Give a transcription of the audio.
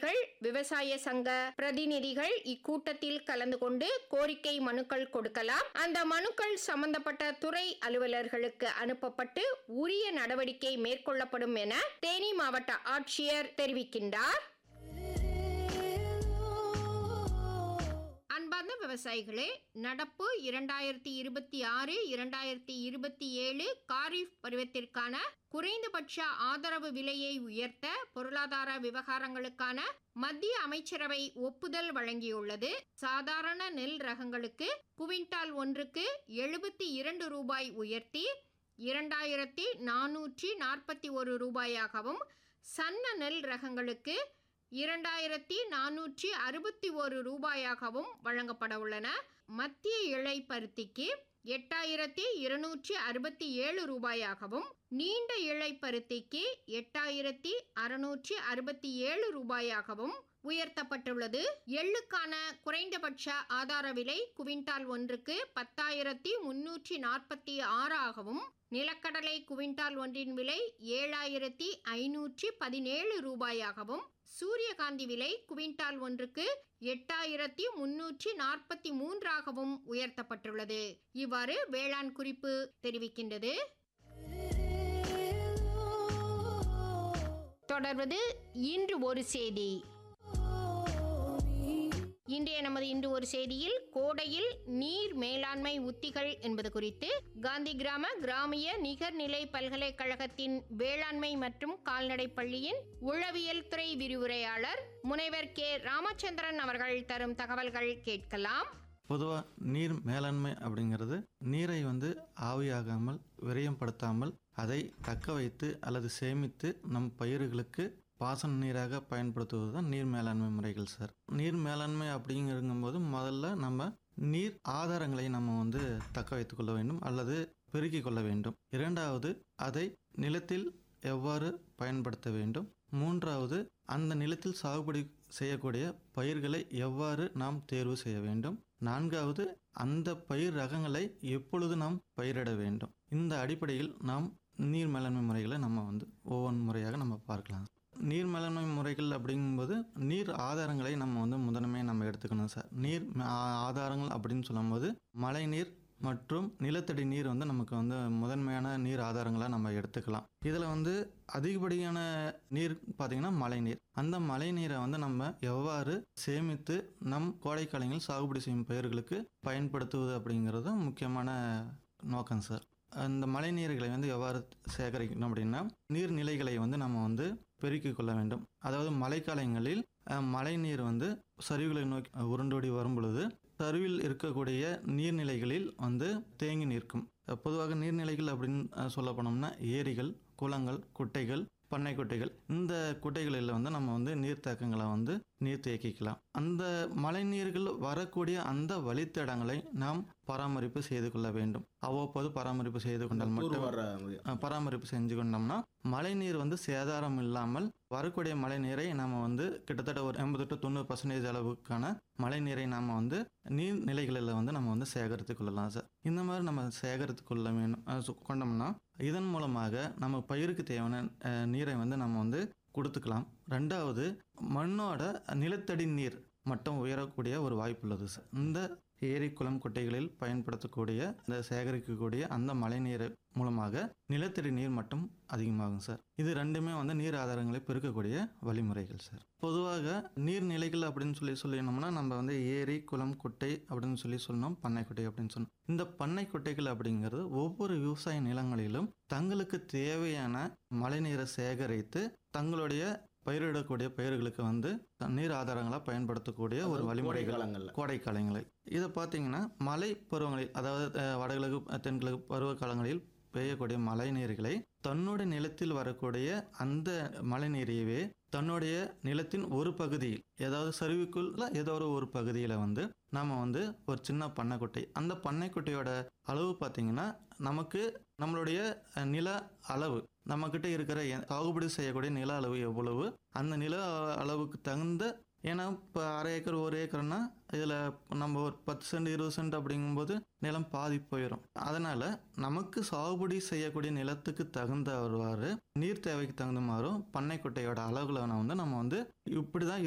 அதிகாரிகள் விவசாய சங்க பிரதிநிதிகள் இக்கூட்டத்தில் கலந்து கொண்டு கோரிக்கை மனுக்கள் கொடுக்கலாம் அந்த மனுக்கள் சம்பந்தப்பட்ட துறை அலுவலர்களுக்கு அனுப்பப்பட்டு உரிய நடவடிக்கை மேற்கொள்ளப்படும் என தேனி மாவட்ட ஆட்சியர் தெரிவிக்கின்றார் அன்பார்ந்த விவசாயிகளே நடப்பு இரண்டாயிரத்தி இருபத்தி ஆறு இரண்டாயிரத்தி இருபத்தி ஏழு காரிஃப் பருவத்திற்கான குறைந்தபட்ச ஆதரவு விலையை உயர்த்த பொருளாதார விவகாரங்களுக்கான மத்திய அமைச்சரவை ஒப்புதல் வழங்கியுள்ளது சாதாரண நெல் ரகங்களுக்கு குவிண்டால் ஒன்றுக்கு எழுபத்தி இரண்டு ரூபாய் உயர்த்தி இரண்டாயிரத்தி நானூற்றி நாற்பத்தி ஒரு ரூபாயாகவும் சன்ன நெல் ரகங்களுக்கு இரண்டாயிரத்தி நானூற்றி அறுபத்தி ஒரு ரூபாயாகவும் வழங்கப்பட உள்ளன மத்திய இழை பருத்திக்கு எட்டாயிரத்தி இருநூற்றி அறுபத்தி ஏழு ரூபாயாகவும் நீண்ட இழை பருத்திக்கு எட்டாயிரத்தி அறுநூற்றி அறுபத்தி ஏழு ரூபாயாகவும் உயர்த்தப்பட்டுள்ளது எள்ளுக்கான குறைந்தபட்ச ஆதார விலை குவிண்டால் ஒன்றுக்கு பத்தாயிரத்தி முன்னூற்றி நாற்பத்தி ஆறாகவும் நிலக்கடலை குவிண்டால் ஒன்றின் விலை ஏழாயிரத்தி ஐநூற்றி பதினேழு ரூபாயாகவும் சூரியகாந்தி விலை குவிண்டால் ஒன்றுக்கு எட்டாயிரத்தி முன்னூற்றி நாற்பத்தி மூன்றாகவும் உயர்த்தப்பட்டுள்ளது இவ்வாறு வேளாண் குறிப்பு தெரிவிக்கின்றது தொடர்வது இன்று ஒரு செய்தி இன்றைய நமது இன்று ஒரு செய்தியில் கோடையில் நீர் மேலாண்மை உத்திகள் என்பது குறித்து காந்தி கிராம கிராமிய நிகர்நிலை பல்கலைக்கழகத்தின் வேளாண்மை மற்றும் கால்நடை பள்ளியின் உளவியல் துறை விரிவுரையாளர் முனைவர் கே ராமச்சந்திரன் அவர்கள் தரும் தகவல்கள் கேட்கலாம் பொதுவாக நீர் மேலாண்மை அப்படிங்கிறது நீரை வந்து ஆவியாகாமல் விரயப்படுத்தாமல் அதை தக்க வைத்து அல்லது சேமித்து நம் பயிர்களுக்கு பாசன நீராக பயன்படுத்துவது தான் நீர் மேலாண்மை முறைகள் சார் நீர் மேலாண்மை அப்படிங்கிறங்கும்போது முதல்ல நம்ம நீர் ஆதாரங்களை நம்ம வந்து தக்க வைத்துக் கொள்ள வேண்டும் அல்லது பெருக்கிக் கொள்ள வேண்டும் இரண்டாவது அதை நிலத்தில் எவ்வாறு பயன்படுத்த வேண்டும் மூன்றாவது அந்த நிலத்தில் சாகுபடி செய்யக்கூடிய பயிர்களை எவ்வாறு நாம் தேர்வு செய்ய வேண்டும் நான்காவது அந்த பயிர் ரகங்களை எப்பொழுது நாம் பயிரிட வேண்டும் இந்த அடிப்படையில் நாம் நீர் மேலாண்மை முறைகளை நம்ம வந்து ஒவ்வொரு முறையாக நம்ம பார்க்கலாம் நீர் மேலாண்மை முறைகள் அப்படிங்கும்போது நீர் ஆதாரங்களை நம்ம வந்து முதன்மையாக நம்ம எடுத்துக்கணும் சார் நீர் ஆ- ஆதாரங்கள் அப்படின்னு சொல்லும்போது மழை நீர் மற்றும் நிலத்தடி நீர் வந்து நமக்கு வந்து முதன்மையான நீர் ஆதாரங்களாக நம்ம எடுத்துக்கலாம் இதில் வந்து அதிகப்படியான நீர் பார்த்திங்கன்னா மழை நீர் அந்த மழை நீரை வந்து நம்ம எவ்வாறு சேமித்து நம் கோடைக்காலங்களில் சாகுபடி செய்யும் பயிர்களுக்கு பயன்படுத்துவது அப்படிங்கிறது முக்கியமான நோக்கம் சார் அந்த மழை நீர்களை வந்து எவ்வாறு சேகரிக்கணும் அப்படின்னா நீர்நிலைகளை வந்து நம்ம வந்து பெருக்கிக் கொள்ள வேண்டும் அதாவது மழைக்காலங்களில் அஹ், மழை நீர் வந்து சரிவுகளை நோக்கி அஹ், உருண்டோடி வரும் பொழுது சரிவில் இருக்கக்கூடிய நீர்நிலைகளில் வந்து தேங்கி நிற்கும் அஹ், பொதுவாக நீர்நிலைகள் அப்படின்னு அஹ், சொல்ல போனோம்னா ஏரிகள் குளங்கள் குட்டைகள் பண்ணை குட்டைகள் இந்த குட்டைகளில் வந்து நம்ம வந்து நீர்த்தேக்கங்களை வந்து நீர் தேக்கிக்கலாம் அந்த மழை நீர்கள் வரக்கூடிய அந்த வழித்தடங்களை நாம் பராமரிப்பு செய்து கொள்ள வேண்டும் அவ்வப்போது பராமரிப்பு செய்து கொண்டால் தூர் மட்டும் வர்ற அஹ், பராமரிப்பு செஞ்சு கொண்டோம்னா மழை நீர் வந்து சேதாரம் இல்லாமல் வரக்கூடிய மழை நீரை நம்ம வந்து கிட்டத்தட்ட ஒரு எண்பது டு தொண்ணூறு பர்சன்டேஜ் அளவுக்கான மழை நீரை நாம் வந்து நீர்நிலைகளில் வந்து நம்ம வந்து சேகரித்து கொள்ளலாம் சார் இந்த மாதிரி நம்ம சேகரித்து கொள்ள வேணும் அஹ், சு- கொண்டோம்னா இதன் மூலமாக நம்ம பயிருக்கு தேவையான அஹ், நீரை வந்து நம்ம வந்து கொடுத்துக்கலாம் ரெண்டாவது மண்ணோட நிலத்தடி நீர் மட்டம் உயரக்கூடிய ஒரு வாய்ப்பு உள்ளது சார் இந்த ஏரி குளம் குட்டைகளில் பயன்படுத்தக்கூடிய இந்த சேகரிக்கக்கூடிய அந்த மழை நீர் மூலமாக நிலத்தடி நீர் மட்டம் அதிகமாகும் சார் இது ரெண்டுமே வந்து நீர் ஆதாரங்களை பெருக்கக்கூடிய வழிமுறைகள் சார் பொதுவாக நீர்நிலைகள் அப்படின்னு சொல்லி சொல்லினோம்னா நம்ம வந்து ஏரி குளம் குட்டை அப்படின்னு சொல்லி சொன்னோம் பண்ணை குட்டை அப்படின்னு சொன்னோம் இந்த பண்ணை குட்டைகள் அப்படிங்கிறது ஒவ்வொரு விவசாய நிலங்களிலும் தங்களுக்கு தேவையான மழைநீரை சேகரித்து தங்களுடைய பயிரிடக்கூடிய பயிர்களுக்கு வந்து நீர் ஆதாரங்களாக பயன்படுத்தக்கூடிய ஒரு வழிமுறைகள் காலங்கள்ல கோடை காலங்களில் இதை பார்த்தீங்கன்னா மழை பருவங்களில் அதாவது அஹ், வடகிழக்கு அஹ், தென்கிழக்கு பருவ காலங்களில் பெய்யக்கூடிய மழை நீர்களை தன்னுடைய நிலத்தில் வரக்கூடிய அந்த மழை நீரையவே தன்னுடைய நிலத்தின் ஒரு பகுதியில் ஏதாவது சரிவுக்குள்ள ஏதோ ஒரு ஒரு பகுதியில் வந்து நம்ம வந்து ஒரு சின்ன பண்ணைக்குட்டை அந்த பண்ணைக்குட்டையோட அளவு பார்த்தீங்கன்னா நமக்கு நம்மளுடைய அஹ், நில அளவு நம்மக்கிட்ட இருக்கிற எ- சாகுபடி செய்யக்கூடிய நில அளவு எவ்வளவு அந்த நில அளவுக்கு தகுந்த ஏன்னா இப்போ அரை ஏக்கர் ஒரு ஏக்கர்னா இதில் நம்ம ஒரு பத்து சென்ட் இருபது சென்ட் அப்படிங்கும்போது நிலம் பாதி போயிடும் அதனால் நமக்கு சாகுபடி செய்யக்கூடிய நிலத்துக்கு தகுந்தவாறு நீர் தேவைக்கு தகுந்த மாதிரும் பண்ணைக்குட்டையோட அளவுகளை வந்து நம்ம வந்து இப்படி தான்